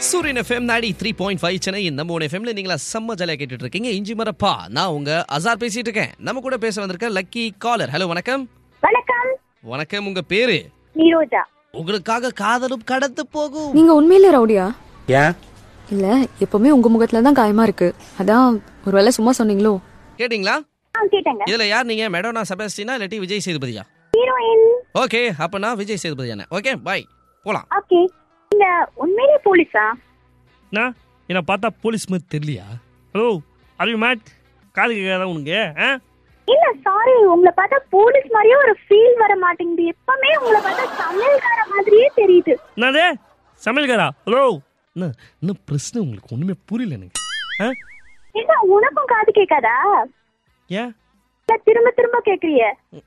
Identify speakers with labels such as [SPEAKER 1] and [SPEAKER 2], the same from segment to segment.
[SPEAKER 1] சூரியன் எஃப்எம் நாடி three point five Chennai நம்ம ஒன் எஃப்எம்ல நீங்களா செம்ம ஜாலியாக கேட்டுட்டு இருக்கீங்க இஞ்சி மரப்பா நான் உங்க அசார் பேசிட்டு இருக்கேன் நம்ம கூட பேச வந்திருக்க லக்கி காலர் ஹலோ வணக்கம்
[SPEAKER 2] வணக்கம்
[SPEAKER 1] வணக்கம் உங்க பேரு
[SPEAKER 2] நீரோஜா
[SPEAKER 1] உங்களுக்காக காதலும் கடந்து போகும்
[SPEAKER 3] நீங்க உண்மையிலே ரவுடியா
[SPEAKER 4] ஏன்
[SPEAKER 3] இல்ல எப்பவுமே உங்க முகத்துல தான் காயமா இருக்கு அதான் ஒருவேளை சும்மா சொன்னீங்களோ
[SPEAKER 1] கேட்டிங்களா
[SPEAKER 2] ஆ கேட்டேங்க
[SPEAKER 1] இதுல யார் நீங்க மெடோனா செபாஸ்டினா இல்லாட்டி விஜய் சேதுபதியா
[SPEAKER 2] ஹீரோயின்
[SPEAKER 1] ஓகே அப்பனா விஜய் சேதுபதி அண்ணன் ஓகே பாய் போலாம்
[SPEAKER 2] ஓகே நீங்க உண்மையிலே போலீஸா
[SPEAKER 5] நான் என்னை பார்த்தா போலீஸ் மாதிரி தெரியலையா ஹலோ அறிவு மேட் காது கேட்காத உனக்கு ஆ
[SPEAKER 2] இல்ல சாரி உங்களை பார்த்தா போலீஸ் மாதிரியே ஒரு ஃபீல் வர மாட்டேங்குது எப்பவுமே உங்களை பார்த்தா சமையல்கார மாதிரியே தெரியுது
[SPEAKER 5] என்னது சமையல்காரா ஹலோ என்ன என்ன பிரச்சனை உங்களுக்கு ஒன்றுமே புரியல எனக்கு ஆ
[SPEAKER 2] என்ன உனக்கும் காது கேட்காதா
[SPEAKER 5] ஏன்
[SPEAKER 2] இல்ல திரும்ப திரும்ப கேக்குறிய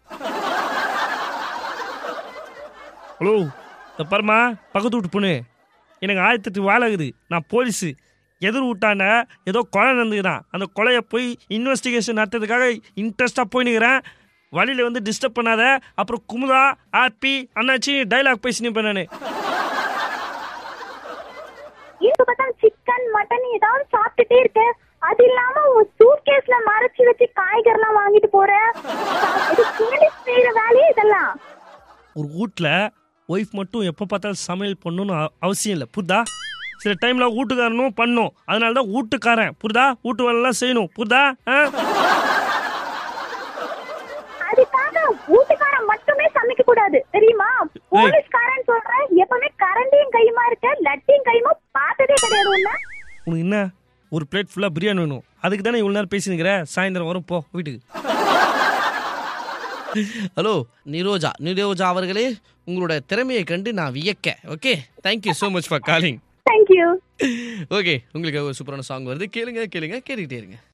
[SPEAKER 5] ஹலோ இந்த பாருமா பக்கத்து வீட்டு பொண்ணு எனக்கு ஆயிரத்தெட்டு வேலை இருக்குது நான் போலீஸு எதிர் விட்டாண்ட ஏதோ கொலை நடந்துக்கிறான் அந்த கொலையை போய் இன்வெஸ்டிகேஷன் நடத்துறதுக்காக இன்ட்ரெஸ்டாக போயினுக்கிறேன் வழியில் வந்து டிஸ்டர்ப் பண்ணாத அப்புறம் குமுதா ஆப்பி அண்ணாச்சி டைலாக் பேசினேன் நான்
[SPEAKER 2] இப்ப பார்த்தா சிக்கன் மட்டன் ஏதாவது சாப்பிட்டுட்டே இருக்க அது இல்லாம உன் சூட் கேஸ்ல மறைச்சு வச்சு காய்கறிலாம் வாங்கிட்டு போற இது போலீஸ் செய்யற வேலையே இதெல்லாம்
[SPEAKER 5] ஒரு வீட்டில் ஒய்ஃப் மட்டும் எப்போ பார்த்தாலும் சமையல் பண்ணணும்னு அவ- அவசியம் இல்லை புரிதா சில டைமில் வீட்டுக்காரனும் பண்ணும் அதனால தான் வீட்டுக்காரன் புரிதா வீட்டு வேலைலாம் செய்யணும் புரிதா ஆ
[SPEAKER 2] அதுக்காக வீட்டுக்காரன் மட்டுமே சமைக்க கூடாது தெரியுமா போலீஸ்காரன் சொல்றேன் எப்பவுமே கரண்டியும் கையுமா இருக்க லட்டியும் கையுமா பார்த்ததே கிடையாது உன்ன
[SPEAKER 5] உனக்கு என்ன ஒரு பிளேட் ஃபுல்லாக பிரியாணி வேணும் அதுக்கு தானே இவ்வளோ நேரம் பேசினுக்கிற சாயந்தரம் வரும் போ வீட்டுக்கு
[SPEAKER 1] ஹலோ நிரோஜா நிரோஜா அவர்களே உங்களோட திறமையை கண்டு நான் வியக்க okay thank you so much for calling
[SPEAKER 2] thank you
[SPEAKER 1] okay உங்களுக்கு ஒரு சூப்பரான சாங் வருது கேளுங்க கேளுங்க கேட்டுக்கிட்டே இருங்க